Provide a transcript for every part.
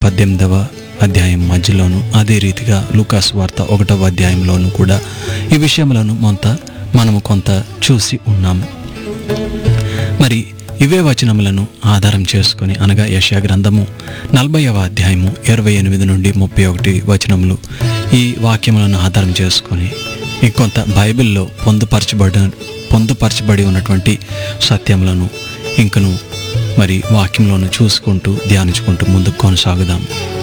పద్దెనిమిదవ అధ్యాయం మధ్యలోను అదే రీతిగా లూకాస్ వార్త ఒకటవ అధ్యాయంలోను కూడా ఈ విషయములను కొంత మనము కొంత చూసి ఉన్నాము మరి ఇవే వచనములను ఆధారం చేసుకొని అనగా యశా గ్రంథము నలభైవ అధ్యాయము ఇరవై ఎనిమిది నుండి ముప్పై ఒకటి వచనములు ఈ వాక్యములను ఆధారం చేసుకొని ఇంకొంత బైబిల్లో పొందుపరచబడి పొందుపరచబడి ఉన్నటువంటి సత్యములను ఇంకను మరి వాక్యంలోను చూసుకుంటూ ధ్యానించుకుంటూ ముందుకు కొనసాగుదాం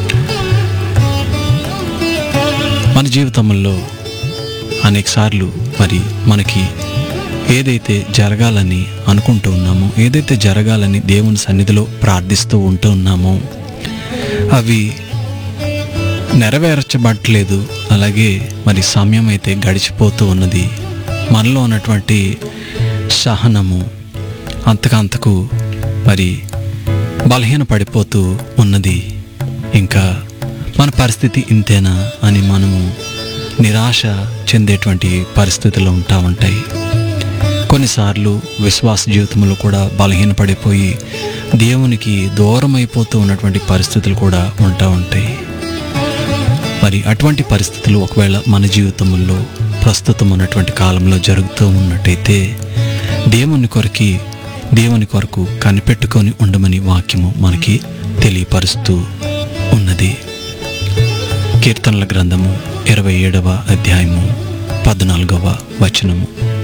మన జీవితంలో అనేక సార్లు మరి మనకి ఏదైతే జరగాలని అనుకుంటూ ఉన్నామో ఏదైతే జరగాలని దేవుని సన్నిధిలో ప్రార్థిస్తూ ఉంటూ ఉన్నామో అవి నెరవేర్చబడట్లేదు అలాగే మరి సమయం అయితే గడిచిపోతూ ఉన్నది మనలో ఉన్నటువంటి సహనము అంతకంతకు మరి బలహీన పడిపోతూ ఉన్నది ఇంకా మన పరిస్థితి ఇంతేనా అని మనము నిరాశ చెందేటువంటి పరిస్థితులు ఉంటా ఉంటాయి కొన్నిసార్లు విశ్వాస జీవితంలో కూడా బలహీనపడిపోయి దేవునికి దూరం అయిపోతూ ఉన్నటువంటి పరిస్థితులు కూడా ఉంటా ఉంటాయి మరి అటువంటి పరిస్థితులు ఒకవేళ మన జీవితంలో ప్రస్తుతం ఉన్నటువంటి కాలంలో జరుగుతూ ఉన్నట్టయితే దేవుని కొరకి దేవుని కొరకు కనిపెట్టుకొని ఉండమని వాక్యము మనకి తెలియపరుస్తూ ఉన్నది కీర్తనల గ్రంథము ఇరవై ఏడవ అధ్యాయము పద్నాలుగవ వచనము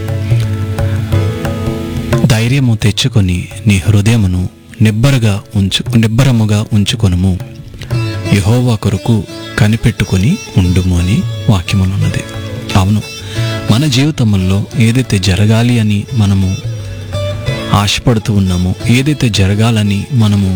ధైర్యము తెచ్చుకొని నీ హృదయమును నిబ్బరగా ఉంచు నిబ్బరముగా ఉంచుకొనుము యహోవా కొరకు కనిపెట్టుకొని ఉండుము అని వాక్యములున్నది అవును మన జీవితంలో ఏదైతే జరగాలి అని మనము ఆశపడుతూ ఉన్నామో ఏదైతే జరగాలని మనము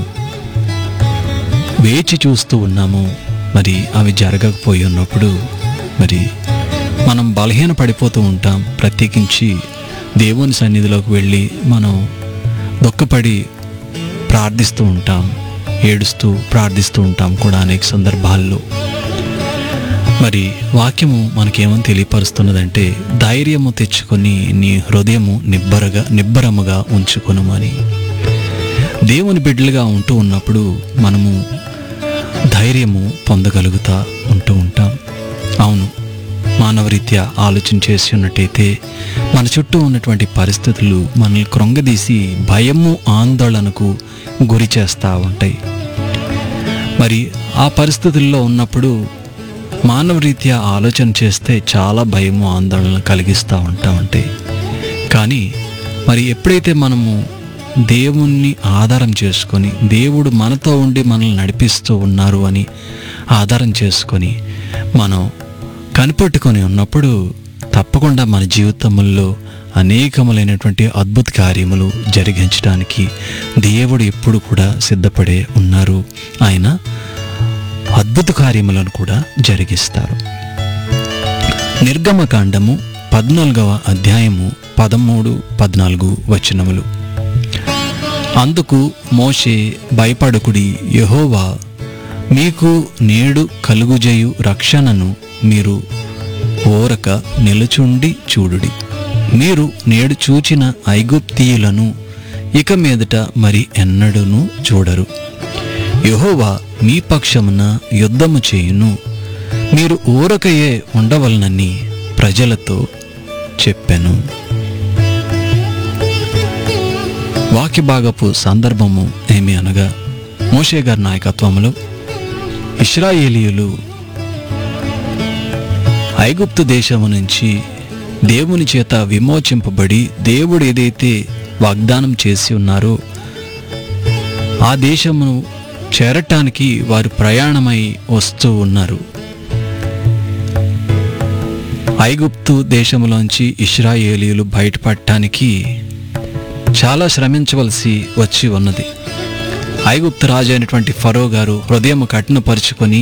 వేచి చూస్తూ ఉన్నామో మరి అవి జరగకపోయి ఉన్నప్పుడు మరి మనం బలహీన పడిపోతూ ఉంటాం ప్రత్యేకించి దేవుని సన్నిధిలోకి వెళ్ళి మనం దుఃఖపడి ప్రార్థిస్తూ ఉంటాం ఏడుస్తూ ప్రార్థిస్తూ ఉంటాం కూడా అనేక సందర్భాల్లో మరి వాక్యము మనకేమని తెలియపరుస్తున్నదంటే ధైర్యము తెచ్చుకొని నీ హృదయము నిబ్బరగా నిబ్బరముగా ఉంచుకొనుమని దేవుని బిడ్డలుగా ఉంటూ ఉన్నప్పుడు మనము ధైర్యము పొందగలుగుతా ఉంటూ ఉంటాం అవును మానవరీత్యా ఆలోచన చేసి ఉన్నట్టయితే మన చుట్టూ ఉన్నటువంటి పరిస్థితులు మనల్ని కృంగదీసి భయము ఆందోళనకు గురి చేస్తూ ఉంటాయి మరి ఆ పరిస్థితుల్లో ఉన్నప్పుడు మానవరీత్యా ఆలోచన చేస్తే చాలా భయము ఆందోళన కలిగిస్తూ ఉంటా ఉంటాయి కానీ మరి ఎప్పుడైతే మనము దేవుణ్ణి ఆధారం చేసుకొని దేవుడు మనతో ఉండి మనల్ని నడిపిస్తూ ఉన్నారు అని ఆధారం చేసుకొని మనం కనిపెట్టుకొని ఉన్నప్పుడు తప్పకుండా మన జీవితంలో అనేకములైనటువంటి అద్భుత కార్యములు జరిగించడానికి దేవుడు ఎప్పుడు కూడా సిద్ధపడే ఉన్నారు ఆయన అద్భుత కార్యములను కూడా జరిగిస్తారు నిర్గమకాండము పద్నాలుగవ అధ్యాయము పదమూడు పద్నాలుగు వచనములు అందుకు మోషే భయపడకుడి యహోవా మీకు నేడు కలుగుజేయు రక్షణను మీరు ఓరక నిలుచుండి చూడుడి మీరు నేడు చూచిన ఐగుప్తీయులను ఇక మీదట మరి ఎన్నడూను చూడరు యహోవా మీ పక్షమున యుద్ధము చేయును మీరు ఊరకయే ఉండవలనని ప్రజలతో చెప్పెను వాక్య భాగపు సందర్భము ఏమి అనగా మోషే గారి నాయకత్వంలో ఇస్రాయేలీయులు ఐగుప్తు దేశము నుంచి దేవుని చేత విమోచింపబడి దేవుడు ఏదైతే వాగ్దానం చేసి ఉన్నారో ఆ దేశమును చేరటానికి వారు ప్రయాణమై వస్తూ ఉన్నారు ఐగుప్తు దేశములోంచి ఇస్రాయేలీయులు బయటపడటానికి చాలా శ్రమించవలసి వచ్చి ఉన్నది ఐగుప్తు రాజు అయినటువంటి ఫరో గారు హృదయం కఠినపరుచుకొని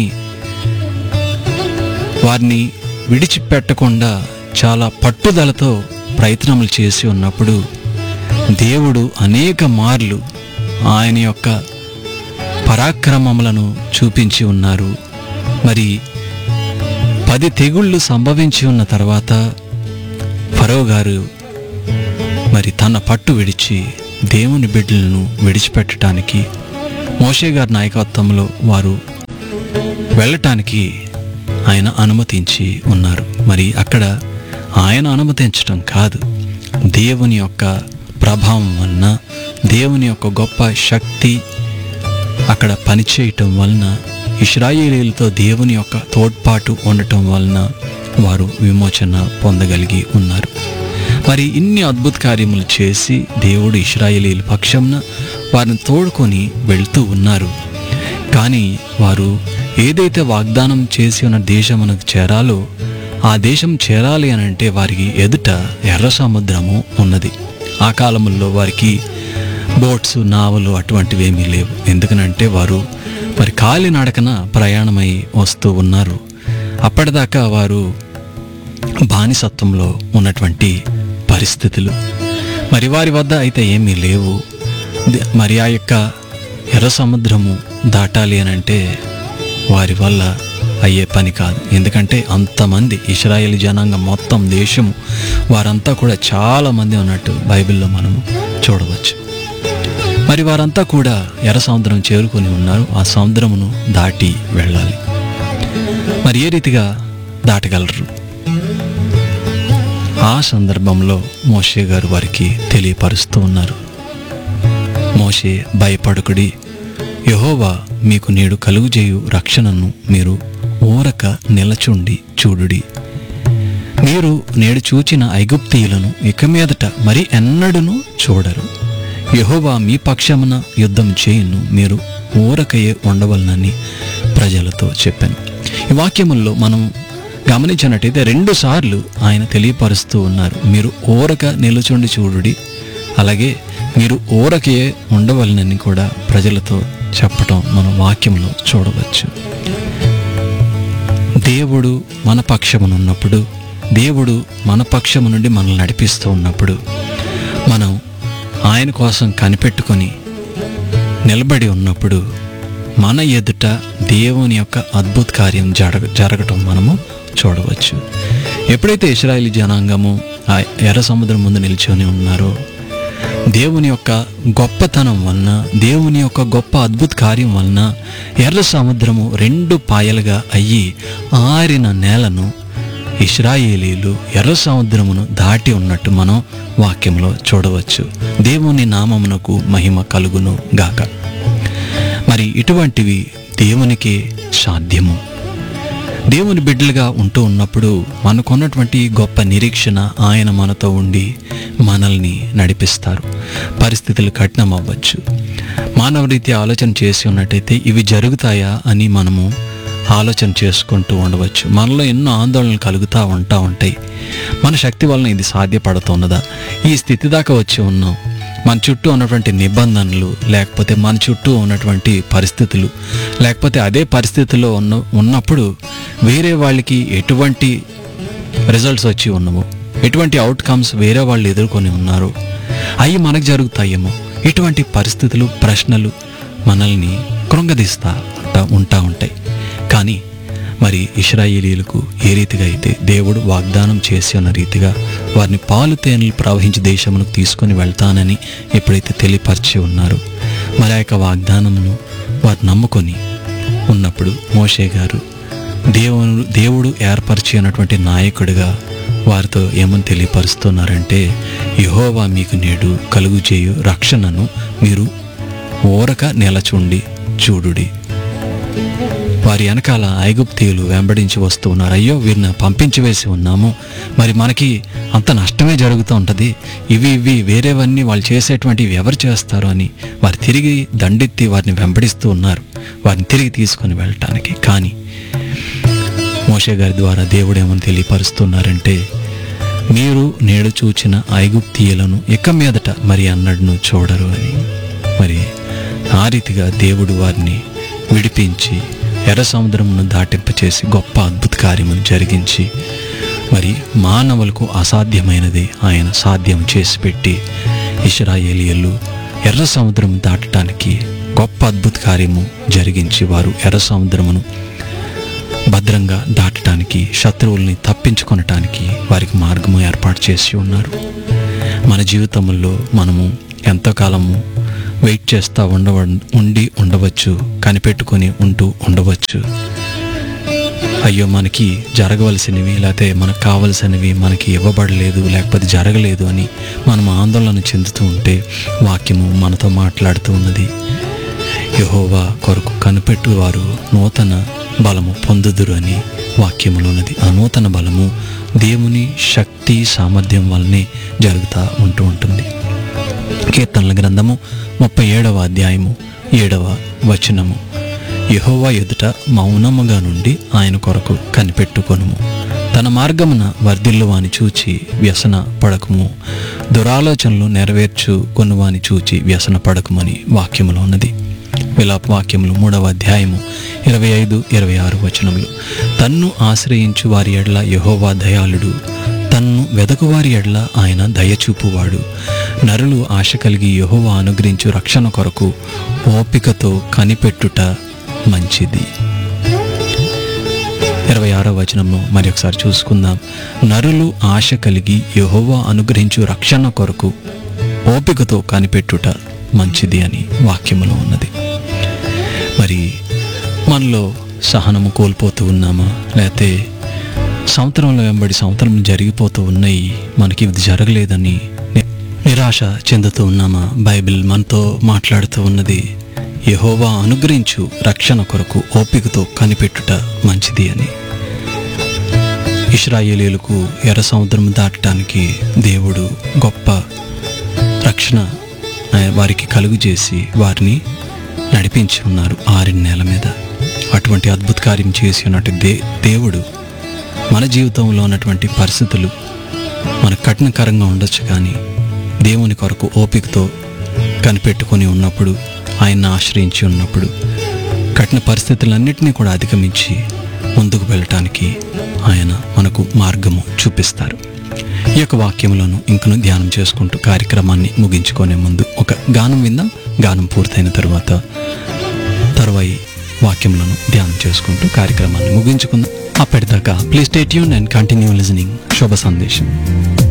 వారిని విడిచిపెట్టకుండా చాలా పట్టుదలతో ప్రయత్నములు చేసి ఉన్నప్పుడు దేవుడు అనేక మార్లు ఆయన యొక్క పరాక్రమములను చూపించి ఉన్నారు మరి పది తెగుళ్ళు సంభవించి ఉన్న తర్వాత ఫరో గారు మరి తన పట్టు విడిచి దేవుని బిడ్డలను విడిచిపెట్టడానికి మోషే గారి నాయకత్వంలో వారు వెళ్ళటానికి ఆయన అనుమతించి ఉన్నారు మరి అక్కడ ఆయన అనుమతించటం కాదు దేవుని యొక్క ప్రభావం వలన దేవుని యొక్క గొప్ప శక్తి అక్కడ పనిచేయటం వలన ఇస్రాయేలీలతో దేవుని యొక్క తోడ్పాటు ఉండటం వలన వారు విమోచన పొందగలిగి ఉన్నారు మరి ఇన్ని అద్భుత కార్యములు చేసి దేవుడు ఇస్రాయేలీల పక్షంన వారిని తోడుకొని వెళ్తూ ఉన్నారు కానీ వారు ఏదైతే వాగ్దానం చేసి ఉన్న దేశమునకు చేరాలో ఆ దేశం చేరాలి అని అంటే వారికి ఎదుట ఎర్ర సముద్రము ఉన్నది ఆ కాలంలో వారికి బోట్స్ నావలు అటువంటివి ఏమీ లేవు ఎందుకనంటే వారు మరి కాలినడకన ప్రయాణమై వస్తూ ఉన్నారు అప్పటిదాకా వారు బానిసత్వంలో ఉన్నటువంటి పరిస్థితులు మరి వారి వద్ద అయితే ఏమీ లేవు ది- మరి ఆ యొక్క ఎర్ర సముద్రము దాటాలి అని అంటే వారి వల్ల అయ్యే పని కాదు ఎందుకంటే అంతమంది ఇస్రాయేల్ జనాంగం మొత్తం దేశము వారంతా కూడా చాలా మంది ఉన్నట్టు బైబిల్లో మనము చూడవచ్చు మరి వారంతా కూడా ఎర్ర సముద్రం చేరుకొని ఉన్నారు ఆ సముద్రమును దాటి వెళ్ళాలి మరి ఏ రీతిగా దాటగలరు ఆ సందర్భంలో మోషే గారు వారికి తెలియపరుస్తూ ఉన్నారు మోషే భయపడకుడి యహోవా మీకు నేడు కలుగుజేయు రక్షణను మీరు ఊరక నిలచుండి చూడుడి మీరు నేడు చూచిన ఐగుప్తీయులను ఇక మీదట మరి ఎన్నడూను చూడరు యెహోవా మీ పక్షమున యుద్ధం చేయును మీరు ఊరకయే ఉండవలనని ప్రజలతో చెప్పాను ఈ వాక్యముల్లో మనం గమనించినట్టయితే రెండు సార్లు ఆయన తెలియపరుస్తూ ఉన్నారు మీరు ఊరక నిలుచుండి చూడుడి అలాగే మీరు ఊరకే ఉండవలనని కూడా ప్రజలతో చెప్పటం మనం వాక్యంలో చూడవచ్చు దేవుడు మన పక్షమునున్నప్పుడు దేవుడు మన పక్షము నుండి మనల్ని నడిపిస్తూ ఉన్నప్పుడు మనం ఆయన కోసం కనిపెట్టుకొని నిలబడి ఉన్నప్పుడు మన ఎదుట దేవుని యొక్క అద్భుత కార్యం జరగ జరగటం మనము చూడవచ్చు ఎప్పుడైతే ఇస్రాయేలీ జనాంగము ఆ ఎర్ర సముద్రం ముందు నిల్చొని ఉన్నారో దేవుని యొక్క గొప్పతనం వలన దేవుని యొక్క గొప్ప అద్భుత కార్యం వలన ఎర్ర సముద్రము రెండు పాయలుగా అయ్యి ఆరిన నేలను ఇస్రాయేలీలు ఎర్ర సముద్రమును దాటి ఉన్నట్టు మనం వాక్యంలో చూడవచ్చు దేవుని నామమునకు మహిమ కలుగును గాక మరి ఇటువంటివి దేవునికి సాధ్యము దేవుని బిడ్డలుగా ఉంటూ ఉన్నప్పుడు మనకున్నటువంటి గొప్ప నిరీక్షణ ఆయన మనతో ఉండి మనల్ని నడిపిస్తారు పరిస్థితులు కఠినం అవ్వచ్చు మానవ రీత్యా ఆలోచన చేసి ఉన్నట్టయితే ఇవి జరుగుతాయా అని మనము ఆలోచన చేసుకుంటూ ఉండవచ్చు మనలో ఎన్నో ఆందోళనలు కలుగుతూ ఉంటా ఉంటాయి మన శక్తి వలన ఇది సాధ్యపడుతున్నదా ఈ స్థితి దాకా వచ్చి ఉన్నాం మన చుట్టూ ఉన్నటువంటి నిబంధనలు లేకపోతే మన చుట్టూ ఉన్నటువంటి పరిస్థితులు లేకపోతే అదే పరిస్థితిలో ఉన్న ఉన్నప్పుడు వేరే వాళ్ళకి ఎటువంటి రిజల్ట్స్ వచ్చి ఉన్నవో ఎటువంటి అవుట్కమ్స్ వేరే వాళ్ళు ఎదుర్కొని ఉన్నారు అవి మనకు జరుగుతాయేమో ఇటువంటి పరిస్థితులు ప్రశ్నలు మనల్ని కృంగదీస్తా ఉంటా ఉంటా ఉంటాయి కానీ మరి ఇస్రాయేలీలకు ఏ రీతిగా అయితే దేవుడు వాగ్దానం చేసి ఉన్న రీతిగా వారిని పాలు తేనెలు ప్రవహించి దేశమునకు తీసుకొని వెళ్తానని ఎప్పుడైతే తెలియపరిచి ఉన్నారో మరి ఆ యొక్క వాగ్దానమును వారు నమ్ముకొని ఉన్నప్పుడు మోషే గారు దేవుడు దేవుడు ఏర్పరిచి ఉన్నటువంటి నాయకుడిగా వారితో ఏమని తెలియపరుస్తున్నారంటే యహోవా మీకు నేడు కలుగు చేయు రక్షణను మీరు ఊరక నిలచుండి చూడుడి వారి వెనకాల ఐగుప్తీయులు వెంబడించి వస్తూ ఉన్నారు అయ్యో వీరిని పంపించి వేసి ఉన్నాము మరి మనకి అంత నష్టమే జరుగుతూ ఉంటుంది ఇవి ఇవి వేరేవన్నీ వాళ్ళు చేసేటువంటివి ఎవరు చేస్తారు అని వారు తిరిగి దండెత్తి వారిని వెంబడిస్తూ ఉన్నారు వారిని తిరిగి తీసుకొని వెళ్ళటానికి కానీ మోషే గారి ద్వారా దేవుడు ఏమని తెలియపరుస్తున్నారంటే మీరు నేడు చూచిన ఐగుప్తీయులను ఇక మీదట మరి అన్నడును చూడరు అని మరి ఆ రీతిగా దేవుడు వారిని విడిపించి ఎర్ర సముద్రమును దాటింపచేసి గొప్ప అద్భుత కార్యమును జరిగించి మరి మానవులకు అసాధ్యమైనది ఆయన సాధ్యం చేసి పెట్టి ఇస్రాయేలియలు ఎర్ర సముద్రం దాటడానికి గొప్ప అద్భుత కార్యము జరిగించి వారు ఎర్ర సముద్రమును భద్రంగా దాటడానికి శత్రువుల్ని తప్పించుకొనటానికి వారికి మార్గము ఏర్పాటు చేసి ఉన్నారు మన జీవితంలో మనము ఎంతకాలము వెయిట్ చేస్తూ ఉండవ ఉండి ఉండవచ్చు కనిపెట్టుకొని ఉంటూ ఉండవచ్చు అయ్యో మనకి జరగవలసినవి లేకపోతే మనకు కావలసినవి మనకి ఇవ్వబడలేదు లేకపోతే జరగలేదు అని మనం ఆందోళన చెందుతూ ఉంటే వాక్యము మనతో మాట్లాడుతూ ఉన్నది యహోవా కొరకు కనిపెట్టు వారు నూతన బలము పొందుదురు అని వాక్యములో ఉన్నది ఆ నూతన బలము దేవుని శక్తి సామర్థ్యం వల్లనే జరుగుతూ ఉంటూ ఉంటుంది కీర్తనల గ్రంథము ముప్పై ఏడవ అధ్యాయము ఏడవ వచనము యెహోవా ఎదుట మౌనముగా నుండి ఆయన కొరకు కనిపెట్టుకొనుము తన మార్గమున వర్ధిల్లువాని చూచి వ్యసన పడకము దురాలోచనలు నెరవేర్చు కొనువాని చూచి వ్యసన పడకమని వాక్యములో ఉన్నది విలాప వాక్యములు మూడవ అధ్యాయము ఇరవై ఐదు ఇరవై ఆరు వచనములు తన్ను ఆశ్రయించు వారి ఎడ్ల యహోవా దయాళుడు తన్ను వెదకువారి ఎడ్ల ఆయన దయచూపువాడు నరులు ఆశ కలిగి యహోవా అనుగ్రహించు రక్షణ కొరకు ఓపికతో కనిపెట్టుట మంచిది ఇరవై ఆరో వచనంలో మరి ఒకసారి చూసుకుందాం నరులు ఆశ కలిగి యహోవా అనుగ్రహించు రక్షణ కొరకు ఓపికతో కనిపెట్టుట మంచిది అని వాక్యములో ఉన్నది మరి మనలో సహనము కోల్పోతూ ఉన్నామా లేకపోతే సంవత్సరంలో వెంబడి సంవత్సరం జరిగిపోతూ ఉన్నాయి మనకి ఇది జరగలేదని ని- నిరాశ చెందుతూ ఉన్నామా బైబిల్ మనతో మాట్లాడుతూ ఉన్నది యహోవా అనుగ్రహించు రక్షణ కొరకు ఓపికతో కనిపెట్టుట మంచిది అని ఇస్రాయేలీలకు ఎర్ర సముద్రం దాటడానికి దేవుడు గొప్ప రక్షణ ఆయన వారికి కలుగు చేసి వారిని నడిపించి ఉన్నారు ఆరిన నేల మీద అటువంటి అద్భుత కార్యం చేసి ఉన్నట్టు దే దేవుడు మన జీవితంలో ఉన్నటువంటి పరిస్థితులు మనకు కఠినకరంగా ఉండొచ్చు కానీ దేవుని కొరకు ఓపికతో కనిపెట్టుకొని ఉన్నప్పుడు ఆయన్ని ఆశ్రయించి ఉన్నప్పుడు కఠిన పరిస్థితులన్నింటినీ కూడా అధిగమించి ముందుకు వెళ్ళటానికి ఆయన మనకు మార్గము చూపిస్తారు ఈ యొక్క వాక్యములను ఇంకను ధ్యానం చేసుకుంటూ కార్యక్రమాన్ని ముగించుకునే ముందు ఒక గానం విందాం గానం పూర్తయిన తర్వాత తర్వాయి వాక్యములను ధ్యానం చేసుకుంటూ కార్యక్రమాన్ని ముగించుకుందాం అప్పటిదాకా please stay tuned and continue listening శుభ సందేశం